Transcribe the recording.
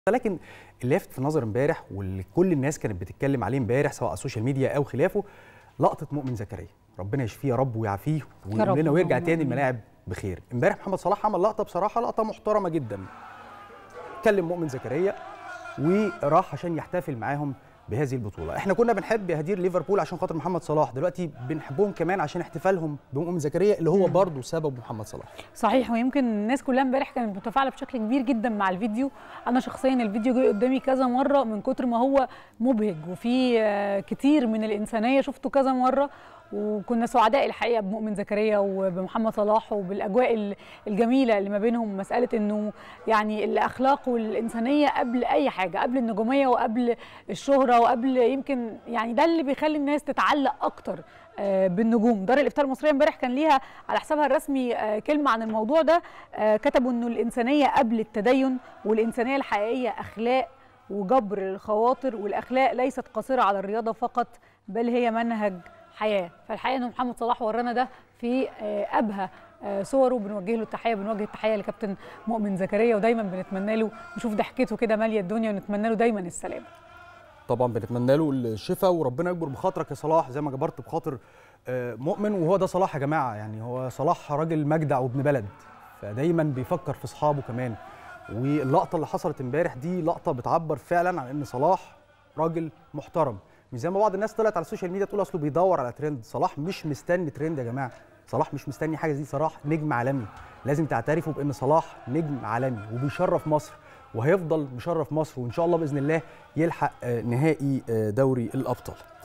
لكن اللي لافت في نظر امبارح واللي كل الناس كانت بتتكلم عليه امبارح سواء على السوشيال ميديا او خلافه لقطه مؤمن زكريا ربنا يشفيه يا رب ويعافيه رب ويقول لنا ويرجع اللهم تاني آمين. الملاعب بخير امبارح محمد صلاح عمل لقطه بصراحه لقطه محترمه جدا كلم مؤمن زكريا وراح عشان يحتفل معاهم بهذه البطوله احنا كنا بنحب يا هدير ليفربول عشان خاطر محمد صلاح دلوقتي بنحبهم كمان عشان احتفالهم بمؤمن زكريا اللي هو برضه سبب محمد صلاح صحيح ويمكن الناس كلها امبارح كانت متفاعله بشكل كبير جدا مع الفيديو انا شخصيا الفيديو جه قدامي كذا مره من كتر ما هو مبهج وفي آه، كتير من الانسانيه شفته كذا مره وكنا سعداء الحقيقه بمؤمن زكريا وبمحمد صلاح وبالاجواء ال- الجميله اللي ما بينهم مساله انه يعني الاخلاق والانسانيه قبل اي حاجه قبل النجوميه وقبل الشهره وقبل يمكن يعني ده اللي بيخلي الناس تتعلق اكتر آه، بالنجوم دار الافتاء المصريه امبارح كان ليها على حسابها الرسمي آه، كلمه عن الموضوع ده آه، كتبوا انه الانسانيه قبل التدين والانسانيه الحقيقيه اخلاق وجبر الخواطر والاخلاق ليست قاصره على الرياضه فقط بل هي منهج حياه فالحقيقه ان محمد صلاح ورانا ده في آه، ابهى آه، صوره بنوجه له التحيه بنوجه التحيه لكابتن مؤمن زكريا ودايما بنتمنى له نشوف ضحكته كده ماليه الدنيا ونتمنى له دايما السلامه طبعا بنتمنى له الشفاء وربنا يكبر بخاطرك يا صلاح زي ما جبرت بخاطر آه، مؤمن وهو ده صلاح يا جماعه يعني هو صلاح راجل مجدع وابن بلد فدايما بيفكر في اصحابه كمان واللقطه اللي حصلت امبارح دي لقطه بتعبر فعلا عن ان صلاح راجل محترم مش زي ما بعض الناس طلعت على السوشيال ميديا تقول اصله بيدور على ترند صلاح مش مستني ترند يا جماعه صلاح مش مستني حاجه دي صلاح نجم عالمي لازم تعترفوا بان صلاح نجم عالمي وبيشرف مصر وهيفضل مشرف مصر وان شاء الله باذن الله يلحق آه، نهائي آه، دوري الابطال